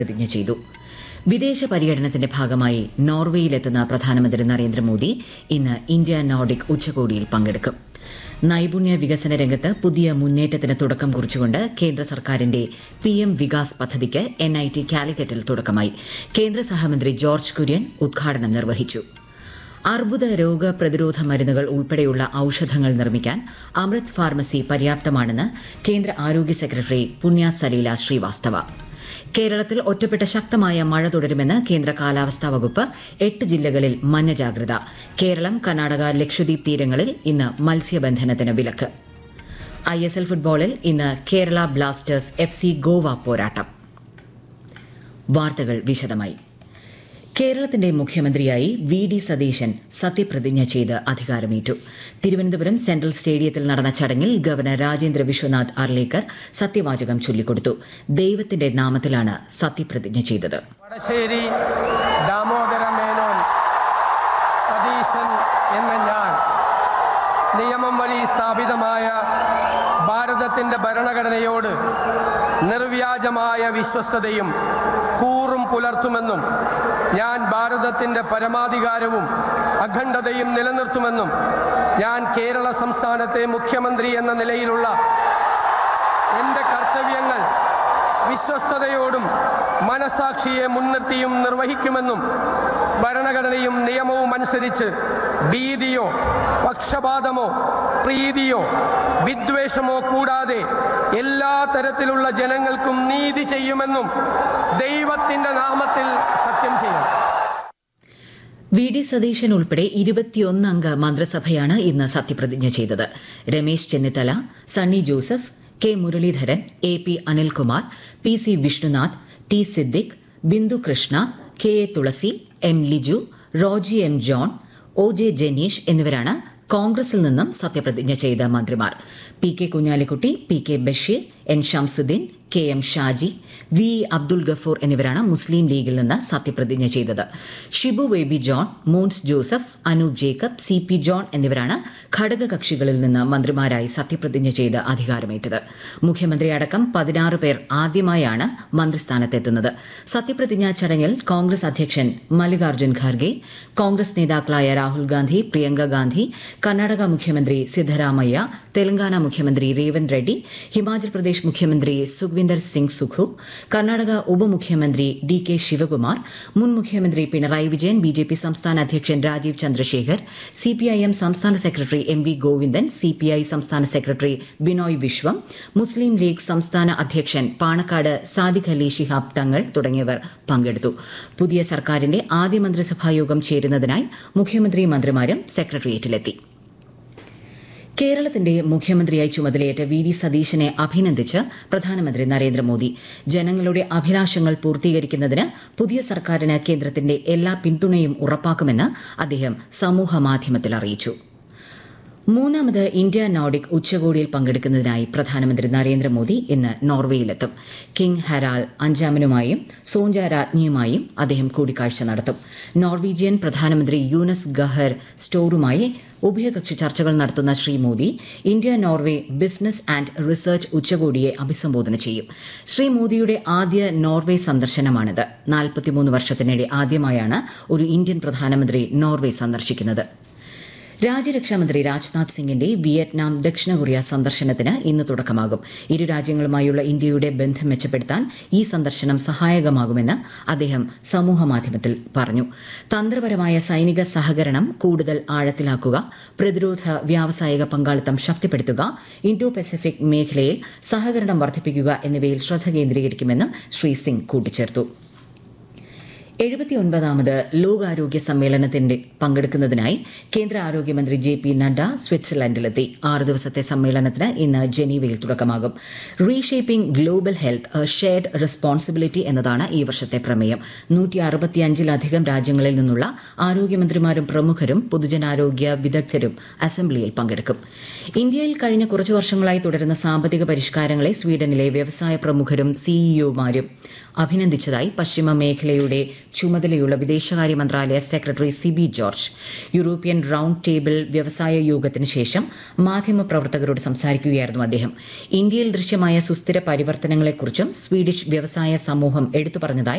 പ്രതിജ്ഞ ചെയ്തു വിദേശ പര്യടനത്തിന്റെ ഭാഗമായി നോർവേയിലെത്തുന്ന പ്രധാനമന്ത്രി നരേന്ദ്രമോദി ഇന്ന് ഇന്ത്യ നോർഡിക് ഉച്ചകോടിയിൽ പങ്കെടുക്കും നൈപുണ്യ വികസന രംഗത്ത് പുതിയ മുന്നേറ്റത്തിന് തുടക്കം കുറിച്ചുകൊണ്ട് കേന്ദ്ര സർക്കാരിന്റെ പി എം വികാസ് പദ്ധതിക്ക് എൻ ഐ ടി കാലിക്കറ്റിൽ തുടക്കമായി കേന്ദ്ര സഹമന്ത്രി ജോർജ് കുര്യൻ ഉദ്ഘാടനം നിർവഹിച്ചു അർബുദ രോഗ പ്രതിരോധ മരുന്നുകൾ ഉൾപ്പെടെയുള്ള ഔഷധങ്ങൾ നിർമ്മിക്കാൻ അമൃത് ഫാർമസി പര്യാപ്തമാണെന്ന് കേന്ദ്ര ആരോഗ്യ സെക്രട്ടറി പുണ്യ സലീല ശ്രീവാസ്തവ കേരളത്തിൽ ഒറ്റപ്പെട്ട ശക്തമായ മഴ തുടരുമെന്ന് കേന്ദ്ര കാലാവസ്ഥാ വകുപ്പ് എട്ട് ജില്ലകളിൽ മഞ്ഞ ജാഗ്രത കേരളം കർണാടക ലക്ഷദ്വീപ് തീരങ്ങളിൽ ഇന്ന് മത്സ്യബന്ധനത്തിന് വിലക്ക് ഐ എസ് എൽ ഫുട്ബോളിൽ ഇന്ന് Kerala Blasters F C Goa പോരാട്ടം വാർത്തകൾ വിശദമായി കേരളത്തിന്റെ മുഖ്യമന്ത്രിയായി വി ഡി സതീശൻ സത്യപ്രതിജ്ഞ ചെയ്ത് അധികാരമേറ്റു തിരുവനന്തപുരം സെൻട്രൽ സ്റ്റേഡിയത്തിൽ നടന്ന ചടങ്ങിൽ ഗവർണർ രാജേന്ദ്ര വിശ്വനാഥ് അർലേക്കർ സത്യവാചകം ചൊല്ലിക്കൊടുത്തു ദൈവത്തിന്റെ നാമത്തിലാണ് സത്യപ്രതിജ്ഞ ചെയ്തത് വടശ്ശേരി ദാമോദര മേനോൻ സതീശൻ എന്ന ഞാൻ നിയമം വഴി സ്ഥാപിതമായ ഭാരതത്തിൻ്റെ ഭരണഘടനയോട് നിർവ്യാജമായ വിശ്വസ്തതയും കൂറും പുലർത്തുമെന്നും ഞാൻ ഭാരതത്തിൻ്റെ പരമാധികാരവും അഖണ്ഡതയും നിലനിർത്തുമെന്നും ഞാൻ കേരള സംസ്ഥാനത്തെ മുഖ്യമന്ത്രി എന്ന നിലയിലുള്ള എൻ്റെ കർത്തവ്യങ്ങൾ വിശ്വസ്തയോടും മനസാക്ഷിയെ മുൻനിർത്തിയും നിർവഹിക്കുമെന്നും ഭരണഘടനയും നിയമവും അനുസരിച്ച് ഭീതിയോ പക്ഷപാതമോ പ്രീതിയോ വിദ്വേഷമോ കൂടാതെ എല്ലാ തരത്തിലുള്ള ജനങ്ങൾക്കും നീതി ചെയ്യുമെന്നും ദൈവത്തിൻ്റെ നാമത്തിൽ സത്യം ചെയ്യും വി ഡി സതീശൻ ഉൾപ്പെടെ ഇരുപത്തിയൊന്ന് അംഗ മന്ത്രിസഭയാണ് ഇന്ന് സത്യപ്രതിജ്ഞ ചെയ്തത് Ramesh Chennithala Sunny Joseph K Muraleedharan A P Anilkumar P C Vishnunath T Siddique Bindu Krishna K A Thulasi M Liju Roji M John O J Janeesh എന്നിവരാണ് കോൺഗ്രസിൽ നിന്നും സത്യപ്രതിജ്ഞ ചെയ്ത മന്ത്രിമാർ P K Kunhalikutty P K Basheer N Shamsuddin K M Shaji V Abdul Gafoor എന്നിവരാണ് മുസ്ലിം ലീഗിൽ നിന്ന് സത്യപ്രതിജ്ഞ ചെയ്തത് ഷിബു ബേബി ജോൺ മോൻസ് ജോസഫ് അനൂപ് ജേക്കബ് സി പി ജോൺ എന്നിവരാണ് ഘടകകക്ഷികളിൽ നിന്ന് മന്ത്രിമാരായി സത്യപ്രതിജ്ഞ ചെയ്ത് അധികാരമേറ്റത് മുഖ്യമന്ത്രി അടക്കം പതിനാറ് പേർ ആദ്യമായാണ് മന്ത്രിസ്ഥാനത്തെത്തുന്നത് സത്യപ്രതിജ്ഞാ ചടങ്ങിൽ കോൺഗ്രസ് അധ്യക്ഷൻ മല്ലികാർജ്ജുൻ ഖാർഗെ കോൺഗ്രസ് നേതാക്കളായ രാഹുൽ ഗാന്ധി പ്രിയങ്ക ഗാന്ധി കർണാടക മുഖ്യമന്ത്രി സിദ്ധരാമയ്യ തെലങ്കാന മുഖ്യമന്ത്രി രേവന്ത് റെഡ്ഡി ഹിമാചൽ പ്രദേശ് മുഖ്യമന്ത്രി സുഖ്വിന്ദർ സിംഗ് സുഖു കർണാടക ഉപമുഖ്യമന്ത്രി ഡി കെ ശിവകുമാർ മുൻ മുഖ്യമന്ത്രി Pinarayi Vijayan B J P സംസ്ഥാന അധ്യക്ഷൻ Rajeev Chandrasekhar C P I M സംസ്ഥാന secretary M V Govindan C P I സംസ്ഥാന സെക്രട്ടറി ബിനോയ് വിശ്വം മുസ്ലിം ലീഗ് സംസ്ഥാന അധ്യക്ഷൻ പാണക്കാട് സാദിഖ് അലി ശിഹാബ് തങ്ങൾ തുടങ്ങിയവർ പങ്കെടുത്തു പുതിയ സർക്കാരിന്റെ ആദ്യ മന്ത്രിസഭാ യോഗം ചേരുന്നതിനായി മുഖ്യമന്ത്രി മന്ത്രിമാരും സെക്രട്ടേറിയറ്റിലെത്തി കേരളത്തിന്റെ മുഖ്യമന്ത്രിയായി ചുമതലയേറ്റ വി ഡി സതീശനെ അഭിനന്ദിച്ച് പ്രധാനമന്ത്രി നരേന്ദ്രമോദി ജനങ്ങളുടെ അഭിലാഷങ്ങൾ പൂർത്തീകരിക്കുന്നതിന് പുതിയ സർക്കാരിന് കേന്ദ്രത്തിന്റെ എല്ലാ പിന്തുണയും ഉറപ്പാക്കുമെന്ന് അദ്ദേഹം സമൂഹമാധ്യമത്തിൽ അറിയിച്ചു മൂന്നാമത് ഇന്ത്യ നോർഡിക് ഉച്ചകോടിയിൽ പങ്കെടുക്കുന്നതിനായി പ്രധാനമന്ത്രി നരേന്ദ്രമോദി ഇന്ന് നോർവേയിലെത്തും കിങ് ഹെറാൽ അഞ്ചാമനുമായും സോഞ്ച രാജ്ഞിയുമായും അദ്ദേഹം കൂടിക്കാഴ്ച നടത്തും നോർവീജിയൻ പ്രധാനമന്ത്രി യൂനസ് ഗഹർ സ്റ്റോറുമായി ഉഭയകക്ഷി ചർച്ചകൾ നടത്തുന്ന Shri Modi India Norway business and research ഉച്ചകോടിയെ അഭിസംബോധന ചെയ്യും ശ്രീ മോദിയുടെ ആദ്യ നോർവേ സന്ദർശനമാണിത് നാൽപ്പത്തിമൂന്ന് വർഷത്തിനിടെ ആദ്യമായാണ് ഒരു ഇന്ത്യൻ പ്രധാനമന്ത്രി നോർവേ സന്ദർശിക്കുന്നത് രാജ്യരക്ഷാമന്ത്രി രാജ്നാഥ് സിംഗിന്റെ വിയറ്റ്നാം ദക്ഷിണ കൊറിയ സന്ദർശനത്തിന് ഇന്ന് തുടക്കമാകും ഇരു രാജ്യങ്ങളുമായുള്ള ഇന്ത്യയുടെ ബന്ധം മെച്ചപ്പെടുത്താൻ ഈ സന്ദർശനം സഹായകമാകുമെന്ന് അദ്ദേഹം സമൂഹമാധ്യമത്തിൽ പറഞ്ഞു തന്ത്രപരമായ സൈനിക സഹകരണം കൂടുതൽ ആഴത്തിലാക്കുക പ്രതിരോധ വ്യാവസായിക പങ്കാളിത്തം ശക്തിപ്പെടുത്തുക ഇന്തോ പസഫിക് മേഖലയിൽ സഹകരണം വർദ്ധിപ്പിക്കുക എന്നിവയിൽ ശ്രദ്ധ കേന്ദ്രീകരിക്കുമെന്നും ശ്രീ സിംഗ് കൂട്ടിച്ചേർത്തു എഴുപത്തിയൊൻപതാമത് ലോകാരോഗ്യ സമ്മേളനത്തിന്റെ പങ്കെടുക്കുന്നതിനായി കേന്ദ്ര ആരോഗ്യമന്ത്രി ജെ പി നഡ്ഡ സ്വിറ്റ്സർലൻഡിലെത്തി ആറ് ദിവസത്തെ സമ്മേളനത്തിന് ഇന്ന് ജനീവയിൽ തുടക്കമാകും reshaping global health shared responsibility എന്നതാണ് ഈ വർഷത്തെ പ്രമേയം നൂറ്റി അറുപത്തിയഞ്ചിലധികം രാജ്യങ്ങളിൽ നിന്നുള്ള ആരോഗ്യമന്ത്രിമാരും പ്രമുഖരും പൊതുജനാരോഗ്യ വിദഗ്ധരും അസംബ്ലിയിൽ പങ്കെടുക്കും ഇന്ത്യയിൽ കഴിഞ്ഞ കുറച്ചു വർഷങ്ങളായി തുടരുന്ന സാമ്പത്തിക പരിഷ്കാരങ്ങളെ സ്വീഡനിലെ വ്യവസായ പ്രമുഖരും സിഇഒമാരും അഭിനന്ദിച്ചതായി പശ്ചിമ മേഖലയുടെ ചുമതലയുള്ള വിദേശകാര്യ മന്ത്രാലയ secretary Sibi George European round table വ്യവസായ യോഗത്തിന് ശേഷം മാധ്യമപ്രവർത്തകരോട് സംസാരിക്കുകയായിരുന്നു അദ്ദേഹം ഇന്ത്യയിൽ ദൃശ്യമായ സുസ്ഥിര പരിവർത്തനങ്ങളെക്കുറിച്ചും സ്വീഡിഷ് വ്യവസായ സമൂഹം എടുത്തു പറഞ്ഞതായി